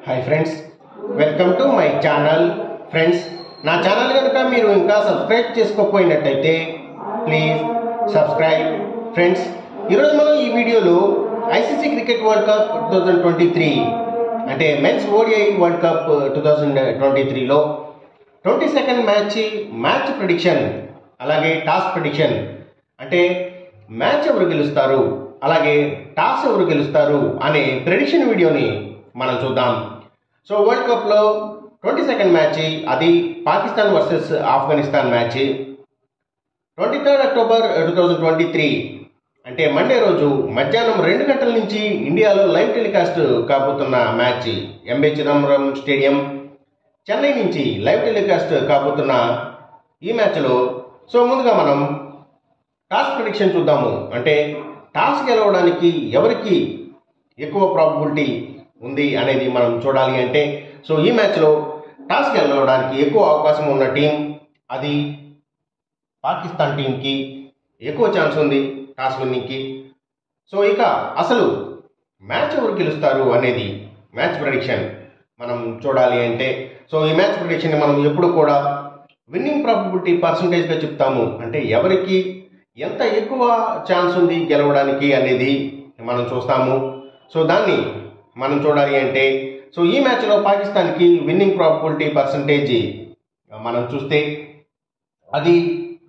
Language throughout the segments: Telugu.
hi friends welcome to my channel friends నా ఛానల్ కనుక మీరు ఇంకా సబ్స్క్రైబ్ చేసుకోకపోయినట్టయితే ప్లీజ్ సబ్స్క్రైబ్ ఫ్రెండ్స్ ఈరోజు మనం ఈ వీడియోలో ICC cricket world cup two thousand twenty three అంటే men's ODI world cup two thousand twenty త్రీలో twenty second match match prediction అలాగే టాస్ ప్రిడిక్షన్ అంటే మ్యాచ్ ఎవరు గెలుస్తారు అలాగే టాస్ ఎవరు గెలుస్తారు అనే ప్రిడిక్షన్ వీడియోని మనం చూద్దాం సో వరల్డ్ కప్లో ట్వంటీ సెకండ్ మ్యాచ్ అది Pakistan versus Afghanistan match twenty third October two thousand twenty three అంటే మండే రోజు మధ్యాహ్నం రెండు గంటల నుంచి ఇండియాలో లైవ్ టెలికాస్ట్ కాబోతున్న match M A Chidambaram stadium Chennai నుంచి లైవ్ టెలికాస్ట్ కాబోతున్న ఈ మ్యాచ్లో సో ముందుగా మనం టాస్ ప్రిడిక్షన్ చూద్దాము అంటే టాస్ గెలవడానికి ఎవరికి ఎక్కువ ప్రాబిలిటీ ఉంది అనేది మనం చూడాలి అంటే సో ఈ మ్యాచ్లో టాస్ గెలవడానికి ఎక్కువ అవకాశం ఉన్న టీం అది పాకిస్తాన్ టీంకి ఎక్కువ ఛాన్స్ ఉంది టాస్ విన్నింగ్కి సో ఇక అసలు మ్యాచ్ ఎవరు గెలుస్తారు అనేది మ్యాచ్ ప్రిడిక్షన్ మనం చూడాలి అంటే సో ఈ మ్యాచ్ ప్రిడిక్షన్ మనం ఎప్పుడు కూడా విన్నింగ్ ప్రాబిలిటీ పర్సంటేజ్గా చెప్తాము అంటే ఎవరికి ఎంత ఎక్కువ ఛాన్స్ ఉంది గెలవడానికి అనేది మనం చూస్తాము సో దాన్ని మనం చూడాలి అంటే సో ఈ మ్యాచ్లో పాకిస్తాన్కి విన్నింగ్ ప్రాబిలిటీ పర్సంటేజ్ మనం చూస్తే అది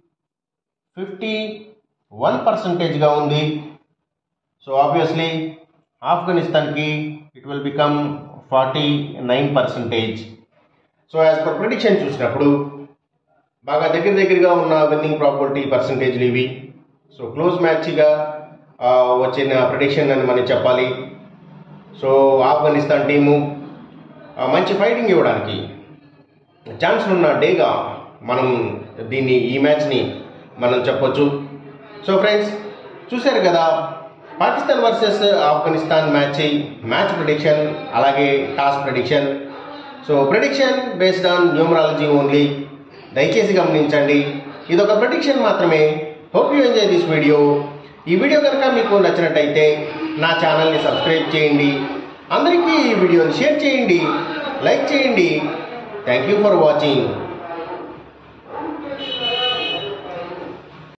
ఫిఫ్టీ వన్ పర్సంటేజ్గా ఉంది సో ఆబ్వియస్లీ ఆఫ్ఘనిస్తాన్కి it will become forty nine percentage so as per prediction చూసినప్పుడు బాగా దగ్గర దగ్గరగా ఉన్న విన్నింగ్ ప్రాబిలిటీ పర్సంటేజ్లు ఇవి సో క్లోజ్ మ్యాచ్గా ఆ, వచ్చిన ప్రిడిక్షన్ అని మనం చెప్పాలి సో ఆఫ్ఘనిస్తాన్ టీము ఆ, మంచి ఫైటింగ్ ఇవ్వడానికి ఛాన్స్ ఉన్న డేగా మనం దీన్ని ఈ మ్యాచ్ని మనం చెప్పొచ్చు సో ఫ్రెండ్స్ చూశారు కదా Pakistan versus Afghanistan match match prediction అలాగే toss prediction so prediction based on numerology only దయచేసి గమనించండి ఇది ఒక ప్రిడిక్షన్ మాత్రమే hope you enjoy this video ఈ వీడియో కనుక మీకు నచ్చినట్టయితే నా ఛానల్ని సబ్స్క్రైబ్ చేయండి అందరికీ ఈ వీడియోని షేర్ చేయండి లైక్ చేయండి థ్యాంక్ యూ ఫర్ వాచింగ్